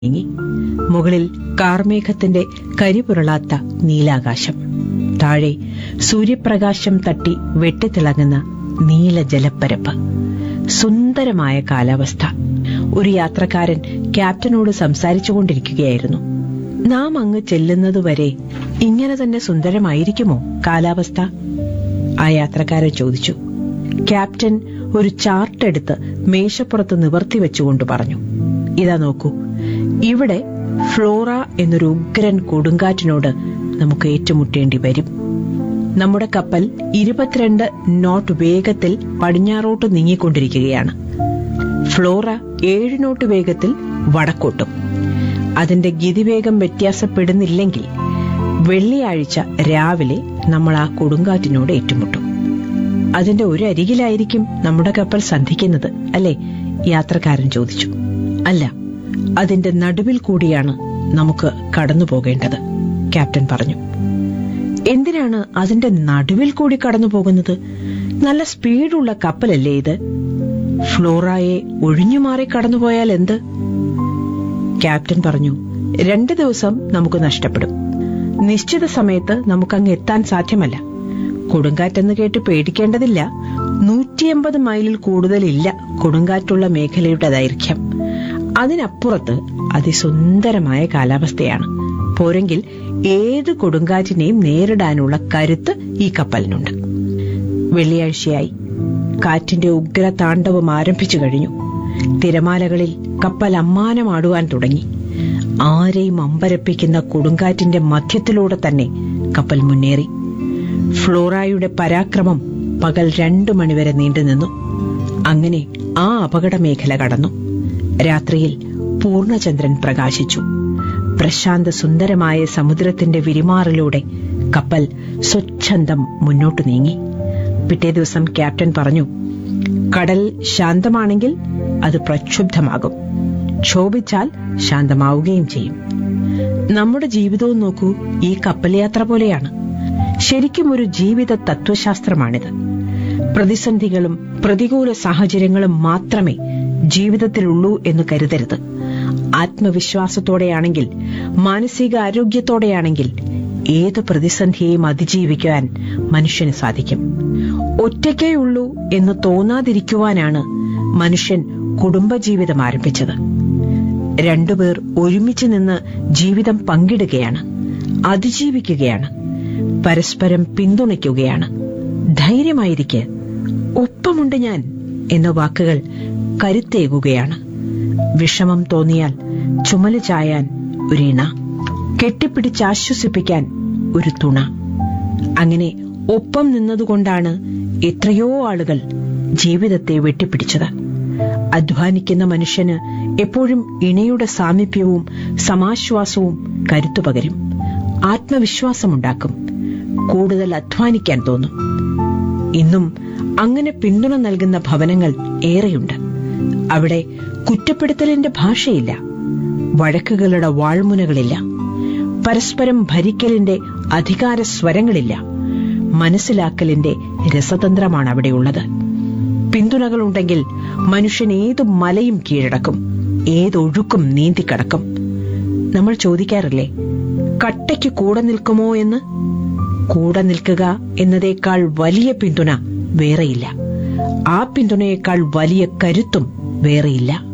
നീങ്ങി മുകളിൽ കാർമേഘത്തിന്റെ കരിപുരളാത്ത നീലാകാശം താഴെ സൂര്യപ്രകാശം തട്ടി വെട്ടിത്തിളങ്ങുന്ന നീല ജലപ്പരപ്പ് സുന്ദരമായ കാലാവസ്ഥ ഒരു യാത്രക്കാരൻ ക്യാപ്റ്റനോട് സംസാരിച്ചുകൊണ്ടിരിക്കുകയായിരുന്നു നാം അങ്ങ് ചെല്ലുന്നതുവരെ ഇങ്ങനെ തന്നെ സുന്ദരമായിരിക്കുമോ കാലാവസ്ഥ ആ യാത്രക്കാരൻ ചോദിച്ചു ക്യാപ്റ്റൻ ഒരു ചാർട്ട് എടുത്ത് മേശപ്പുറത്ത് നിവർത്തി വെച്ചുകൊണ്ട് പറഞ്ഞു ഇതാ നോക്കൂ ഇവിടെ ഫ്ലോറ എന്നൊരു ഉഗ്രൻ കൊടുങ്കാറ്റിനോട് നമുക്ക് ഏറ്റുമുട്ടേണ്ടി വരും നമ്മുടെ കപ്പൽ ഇരുപത്തിരണ്ട് നോട്ട് വേഗത്തിൽ പടിഞ്ഞാറോട്ട് നീങ്ങിക്കൊണ്ടിരിക്കുകയാണ് ഫ്ലോറ ഏഴ് നോട്ട് വേഗത്തിൽ വടക്കോട്ടും അതിന്റെ ഗതിവേഗം വ്യത്യാസപ്പെടുന്നില്ലെങ്കിൽ വെള്ളിയാഴ്ച രാവിലെ നമ്മൾ ആ കൊടുങ്കാറ്റിനോട് ഏറ്റുമുട്ടും അതിന്റെ ഒരു അരികിലായിരിക്കും നമ്മുടെ കപ്പൽ സന്ധിക്കുന്നത് അല്ലേ യാത്രക്കാരൻ ചോദിച്ചു അല്ല അതിന്റെ നടുവിൽ കൂടിയാണ് നമുക്ക് കടന്നു പോകേണ്ടത് ക്യാപ്റ്റൻ പറഞ്ഞു എന്തിനാണ് അതിന്റെ നടുവിൽ കൂടി കടന്നു പോകുന്നത് നല്ല സ്പീഡുള്ള കപ്പലല്ലേ ഇത് ഫ്ലോറായെ ഒഴിഞ്ഞുമാറി കടന്നുപോയാൽ എന്ത് ക്യാപ്റ്റൻ പറഞ്ഞു രണ്ട് ദിവസം നമുക്ക് നഷ്ടപ്പെടും നിശ്ചിത സമയത്ത് നമുക്കങ്ങ് എത്താൻ സാധ്യമല്ല കൊടുങ്കാറ്റെന്ന് കേട്ട് പേടിക്കേണ്ടതില്ല നൂറ്റിയമ്പത് മൈലിൽ കൂടുതലില്ല കൊടുങ്കാറ്റുള്ള മേഖലയുടെ ദൈർഘ്യം അതിനപ്പുറത്ത് അതിസുന്ദരമായ കാലാവസ്ഥയാണ് പോരെങ്കിൽ ഏത് കൊടുങ്കാറ്റിനെയും നേരിടാനുള്ള കരുത്ത് ഈ കപ്പലിനുണ്ട് വെള്ളിയാഴ്ചയായി കാറ്റിന്റെ ഉഗ്ര താണ്ഡവം ആരംഭിച്ചു കഴിഞ്ഞു തിരമാലകളിൽ കപ്പൽ അമ്മാനമാടുവാൻ തുടങ്ങി ആരെയും അമ്പരപ്പിക്കുന്ന കൊടുങ്കാറ്റിന്റെ മധ്യത്തിലൂടെ തന്നെ കപ്പൽ മുന്നേറി ഫ്ലോറായുടെ പരാക്രമം പകൽ രണ്ടു മണിവരെ നീണ്ടുനിന്നു അങ്ങനെ ആ അപകട മേഖല കടന്നു രാത്രിയിൽ പൂർണ്ണചന്ദ്രൻ പ്രകാശിച്ചു പ്രശാന്ത സുന്ദരമായ സമുദ്രത്തിന്റെ വിരിമാറിലൂടെ കപ്പൽ സ്വച്ഛന്തം മുന്നോട്ടു നീങ്ങി പിറ്റേ ദിവസം ക്യാപ്റ്റൻ പറഞ്ഞു കടൽ ശാന്തമാണെങ്കിൽ അത് പ്രക്ഷുബ്ധമാകും ക്ഷോഭിച്ചാൽ ശാന്തമാവുകയും ചെയ്യും നമ്മുടെ ജീവിതവും നോക്കൂ ഈ കപ്പൽ യാത്ര പോലെയാണ് ശരിക്കും ഒരു ജീവിത തത്വശാസ്ത്രമാണിത് പ്രതിസന്ധികളും പ്രതികൂല സാഹചര്യങ്ങളും മാത്രമേ ജീവിതത്തിലുള്ളൂ എന്ന് കരുതരുത് ആത്മവിശ്വാസത്തോടെയാണെങ്കിൽ മാനസിക ആരോഗ്യത്തോടെയാണെങ്കിൽ ഏത് പ്രതിസന്ധിയെയും അതിജീവിക്കുവാൻ മനുഷ്യന് സാധിക്കും ഒറ്റയ്ക്കേ ഉള്ളൂ എന്ന് തോന്നാതിരിക്കുവാനാണ് മനുഷ്യൻ കുടുംബജീവിതം ആരംഭിച്ചത് രണ്ടുപേർ ഒരുമിച്ച് നിന്ന് ജീവിതം പങ്കിടുകയാണ് അതിജീവിക്കുകയാണ് പരസ്പരം പിന്തുണയ്ക്കുകയാണ് ധൈര്യമായിരിക്കെ ഒപ്പമുണ്ട് ഞാൻ എന്ന വാക്കുകൾ കരുത്തേകുകയാണ് വിഷമം തോന്നിയാൽ ചുമല് ചായാൻ ഒരിണ കെട്ടിപ്പിടിച്ചാശ്വസിപ്പിക്കാൻ ഒരു തുണ അങ്ങനെ ഒപ്പം നിന്നതുകൊണ്ടാണ് എത്രയോ ആളുകൾ ജീവിതത്തെ വെട്ടിപ്പിടിച്ചത് അധ്വാനിക്കുന്ന മനുഷ്യന് എപ്പോഴും ഇണയുടെ സാമീപ്യവും സമാശ്വാസവും കരുത്തു പകരും ആത്മവിശ്വാസമുണ്ടാക്കും കൂടുതൽ അധ്വാനിക്കാൻ തോന്നും ഇന്നും അങ്ങനെ പിന്തുണ നൽകുന്ന ഭവനങ്ങൾ ഏറെയുണ്ട് അവിടെ കുറ്റപ്പെടുത്തലിന്റെ ഭാഷയില്ല വഴക്കുകളുടെ വാൾമുനകളില്ല പരസ്പരം ഭരിക്കലിന്റെ അധികാര സ്വരങ്ങളില്ല മനസ്സിലാക്കലിന്റെ രസതന്ത്രമാണ് അവിടെയുള്ളത് പിന്തുണകളുണ്ടെങ്കിൽ മനുഷ്യൻ ഏതു മലയും കീഴടക്കും ഏതൊഴുക്കും നീന്തിക്കടക്കും നമ്മൾ ചോദിക്കാറില്ലേ കട്ടയ്ക്ക് കൂടെ നിൽക്കുമോ എന്ന് കൂടെ നിൽക്കുക എന്നതേക്കാൾ വലിയ പിന്തുണ വേറെയില്ല ആ പിന്തുണയേക്കാൾ വലിയ കരുത്തും വേറെയില്ല